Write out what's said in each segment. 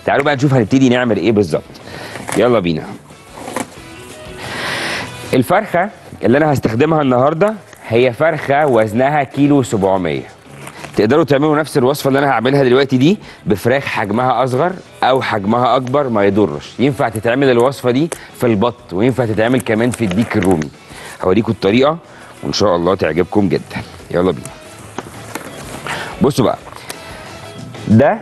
تعالوا بقى نشوف هنبتدي نعمل ايه بالظبط يلا بينا الفرخه اللي انا هستخدمها النهارده هي فرخه وزنها كيلو 700 تقدروا تعملوا نفس الوصفه اللي انا هعملها دلوقتي دي بفراخ حجمها اصغر او حجمها اكبر ما يضرش ينفع تتعمل الوصفه دي في البط وينفع تتعمل كمان في الديك الرومي هوريكم الطريقه وان شاء الله تعجبكم جدا يلا بينا بصوا بقى ده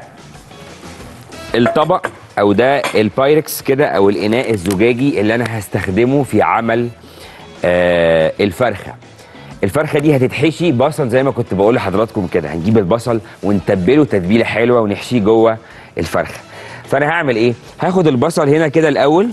الطبق او ده البايركس كده او الاناء الزجاجي اللي انا هستخدمه في عمل آه الفرخه الفرخه دي هتتحشي بصل زي ما كنت بقول لحضراتكم كده هنجيب البصل ونتبله تتبيله حلوه ونحشيه جوه الفرخه فانا هعمل ايه هاخد البصل هنا كده الاول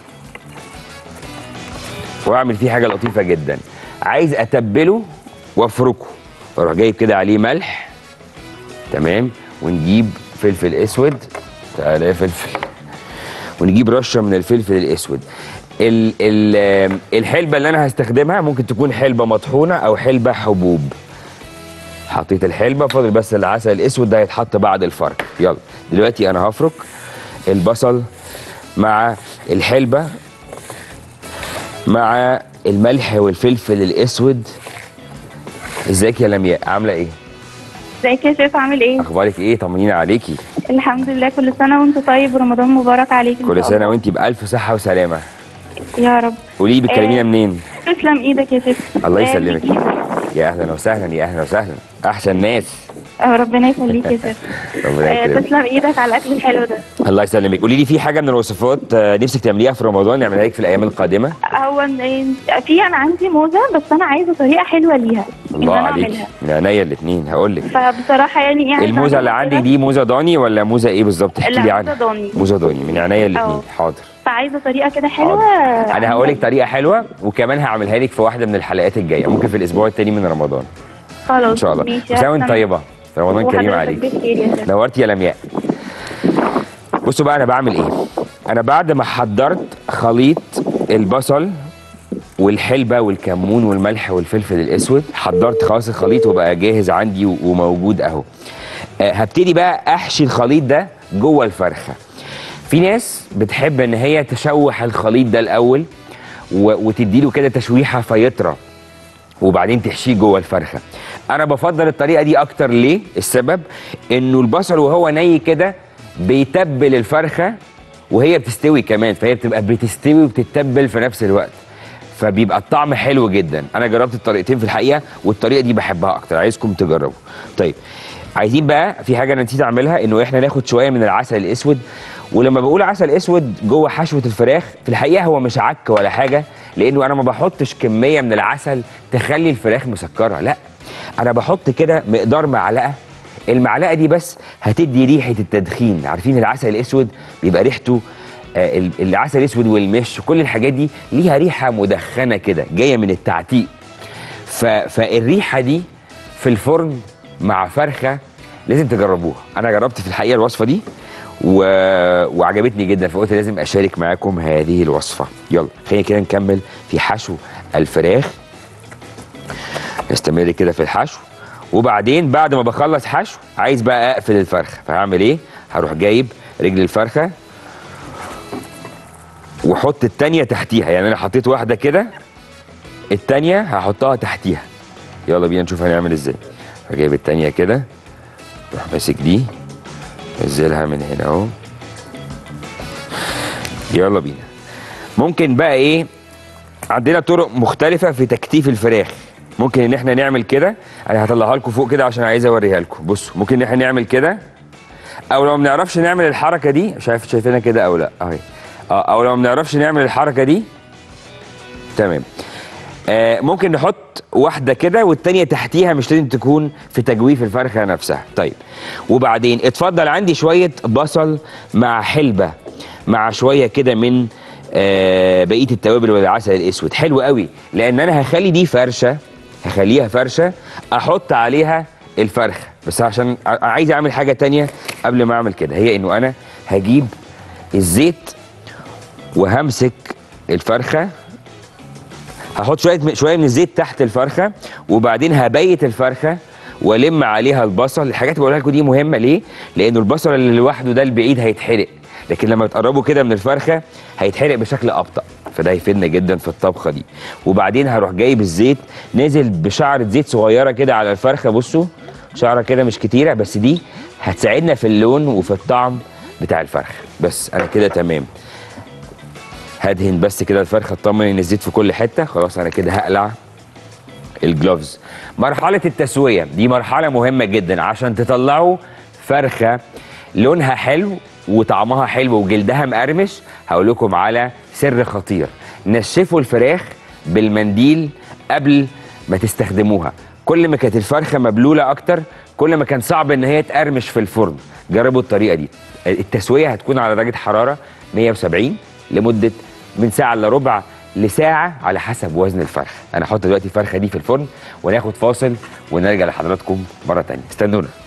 واعمل فيه حاجه لطيفه جدا عايز اتبله وافركه واروح جايب كده عليه ملح تمام ونجيب فلفل اسود تعالى يا فلفل ونجيب رشه من الفلفل الاسود ال ال الحلبه اللي انا هستخدمها ممكن تكون حلبه مطحونه او حلبه حبوب حطيت الحلبه فاضل بس العسل الاسود ده هيتحط بعد الفرك يلا دلوقتي انا هفرك البصل مع الحلبه مع الملح والفلفل الاسود ازيك يا لمياء عامله ايه ازيك يا شيف عامل ايه؟ اخبارك ايه طمنينا عليكي الحمد لله كل سنة وانت طيب ورمضان مبارك عليك إن كل شاء سنه الله. وانت بالف صحه وسلامه يا رب قولي لي بتكلمينا آه. منين تسلم ايدك يا شيف الله آه، يسلمك ليكي. يا اهلا وسهلا يا اهلا وسهلا احسن ناس آه، ربنا يخليك يا شيف ربنا آه، يكرمك تسلم ايدك على الاكل الحلو ده الله يسلمك قولي لي في حاجه من الوصفات آه، نفسك تعمليها في رمضان نعملها لك في الايام القادمه هو إن- في انا عندي موزة بس انا عايزة طريقة حلوة ليها إن الله أنا عليك أعملها. من عينيا الاثنين هقول لك فبصراحة يعني ايه عايزة الموزه اللي أعملها عندك كده. دي موزه ضاني ولا موزه ايه بالظبط احكي لا، لي موزة عنها ضاني. موزه ضاني من عينيا الاثنين أه. حاضر فعايزة طريقة كده حلوة انا هقول لك طريقه حلوه وكمان هعملها لك في واحده من الحلقات الجايه ممكن في الاسبوع الثاني من رمضان خلاص ان شاء الله ماشي كل سنه وانت هستنى. طيبه رمضان كريم وحضرتك عليك بخير يا شيف نورتي يا لمياء بصوا بقى انا بعمل ايه انا بعد ما حضرت خليط البصل والحلبة والكمون والملح والفلفل الاسود حضرت خلاص الخليط وبقى جاهز عندي و- وموجود اهو آه، هبتدي بقى احشي الخليط ده جوه الفرخه في ناس بتحب ان هي تشوح الخليط ده الاول و- وتديله كده تشويحه فيطرى وبعدين تحشيه جوه الفرخه انا بفضل الطريقه دي اكتر ليه السبب انه البصل وهو ني كده بيتبل الفرخه وهي بتستوي كمان فهي بتبقى بتستوي وبتتبل في نفس الوقت فبيبقى الطعم حلو جدا انا جربت الطريقتين في الحقيقه والطريقه دي بحبها اكتر عايزكم تجربوا طيب عايزين بقى في حاجه انا نسيت اعملها انه احنا ناخد شويه من العسل الاسود ولما بقول عسل اسود جوه حشوه الفراخ في الحقيقه هو مش عك ولا حاجه لانه انا ما بحطش كميه من العسل تخلي الفراخ مسكره لا انا بحط كده مقدار معلقه المعلقه دي بس هتدي ريحه التدخين عارفين العسل الاسود بيبقى ريحته آه، ال- العسل الاسود والمش كل الحاجات دي ليها ريحه مدخنه كده جايه من التعتيق ف... فالريحه دي في الفرن مع فرخه لازم تجربوها انا جربت في الحقيقه الوصفه دي و... وعجبتني جدا فقلت لازم اشارك معاكم هذه الوصفه يلا خلينا كده نكمل في حشو الفراخ نستمر كده في الحشو وبعدين بعد ما بخلص حشو عايز بقى اقفل الفرخه فهعمل ايه هروح جايب رجل الفرخه واحط التانية تحتيها يعني انا حطيت واحده كده التانية هحطها تحتيها يلا بينا نشوف هنعمل ازاي هجيب التانية كده اروح ماسك دي انزلها من هنا اهو يلا بينا ممكن بقى ايه عندنا طرق مختلفة في تكتيف الفراخ ممكن ان احنا نعمل كده انا هطلعها لكم فوق كده عشان عايز اوريها لكم بصوا ممكن ان احنا نعمل كده او لو ما بنعرفش نعمل الحركة دي مش عارف شايفينها كده او لا اهي اه او لو ما بنعرفش نعمل الحركة دي تمام آه ممكن نحط واحدة كده والتانية تحتيها مش لازم تكون في تجويف الفرخة نفسها طيب وبعدين اتفضل عندي شوية بصل مع حلبة مع شوية كده من آه بقية التوابل والعسل الأسود حلو قوي لأن أنا هخلي دي فرشة هخليها فرشة أحط عليها الفرخة بس عشان ع- عايز أعمل حاجة تانية قبل ما أعمل كده هي إنه أنا هجيب الزيت وهمسك الفرخة هحط شويه شويه من الزيت تحت الفرخه وبعدين هبيت الفرخه والم عليها البصل الحاجات اللي بقولها لكم دي مهمه ليه لانه البصل اللي لوحده ده البعيد هيتحرق لكن لما تقربوا كده من الفرخه هيتحرق بشكل ابطا فده هيفيدنا جدا في الطبخه دي وبعدين هروح جايب الزيت نازل بشعره زيت صغيره كده على الفرخه بصوا شعره كده مش كتيره بس دي هتساعدنا في اللون وفي الطعم بتاع الفرخ بس انا كده تمام هدهن بس كده الفرخه اطمن ان الزيت في كل حته خلاص انا كده هقلع الجلوفز مرحله التسويه دي مرحله مهمه جدا عشان تطلعوا فرخه لونها حلو وطعمها حلو وجلدها مقرمش هقول لكم على سر خطير نشفوا الفراخ بالمنديل قبل ما تستخدموها كل ما كانت الفرخه مبلوله اكتر كل ما كان صعب ان هي تقرمش في الفرن جربوا الطريقه دي التسويه هتكون على درجه حراره 170 لمده من ساعه الا ربع لساعه على حسب وزن الفرخ انا هحط دلوقتي الفرخه دي في الفرن وناخد فاصل ونرجع لحضراتكم مره تانية استنونا